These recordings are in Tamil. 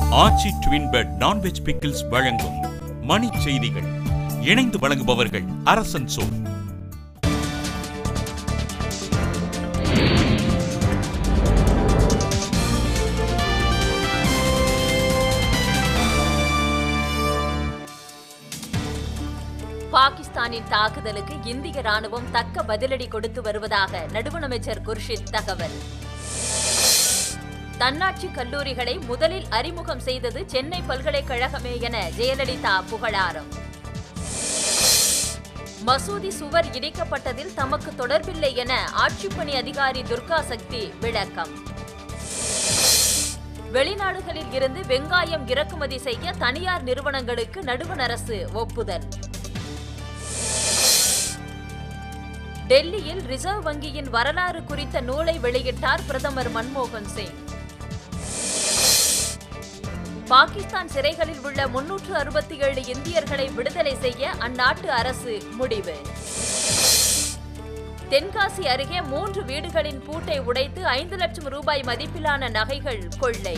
ஆச்சி ட்வின் பெட் நான்வெஜ் பிக்கிள்ஸ் வழங்கும் மணி செய்திகள் இணைந்து வழங்குபவர்கள் அரசன் சோ பாகிஸ்தானின் தாக்குதலுக்கு இந்திய ராணுவம் தக்க பதிலடி கொடுத்து வருவதாக நடுவண் அமைச்சர் குர்ஷித் தகவல் தன்னாட்சி கல்லூரிகளை முதலில் அறிமுகம் செய்தது சென்னை பல்கலைக்கழகமே என ஜெயலலிதா புகழாரம் மசூதி சுவர் இடிக்கப்பட்டதில் தமக்கு தொடர்பில்லை என ஆட்சிப்பணி அதிகாரி துர்கா சக்தி விளக்கம் வெளிநாடுகளில் இருந்து வெங்காயம் இறக்குமதி செய்ய தனியார் நிறுவனங்களுக்கு நடுவண் அரசு ஒப்புதல் டெல்லியில் ரிசர்வ் வங்கியின் வரலாறு குறித்த நூலை வெளியிட்டார் பிரதமர் மன்மோகன் சிங் பாகிஸ்தான் சிறைகளில் உள்ள முன்னூற்று அறுபத்தி ஏழு இந்தியர்களை விடுதலை செய்ய அந்நாட்டு அரசு முடிவு தென்காசி அருகே மூன்று வீடுகளின் பூட்டை உடைத்து ஐந்து லட்சம் ரூபாய் மதிப்பிலான நகைகள் கொள்ளை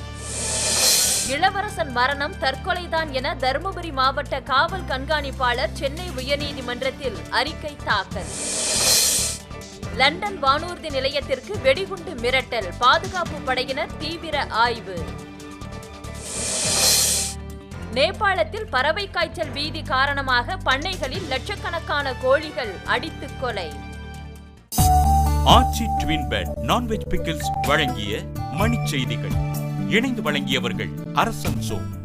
இளவரசன் மரணம் தற்கொலைதான் என தருமபுரி மாவட்ட காவல் கண்காணிப்பாளர் சென்னை உயர்நீதிமன்றத்தில் அறிக்கை தாக்கல் லண்டன் வானூர்தி நிலையத்திற்கு வெடிகுண்டு மிரட்டல் பாதுகாப்பு படையினர் தீவிர ஆய்வு நேபாளத்தில் பறவை காய்ச்சல் பீதி காரணமாக பண்ணைகளில் லட்சக்கணக்கான கோழிகள் அடித்துக் கொலை Aachi twin bed non veg pickles வழங்கிய மணி செய்திகள் இணைந்து வழங்கியவர்கள் அரசன் சோ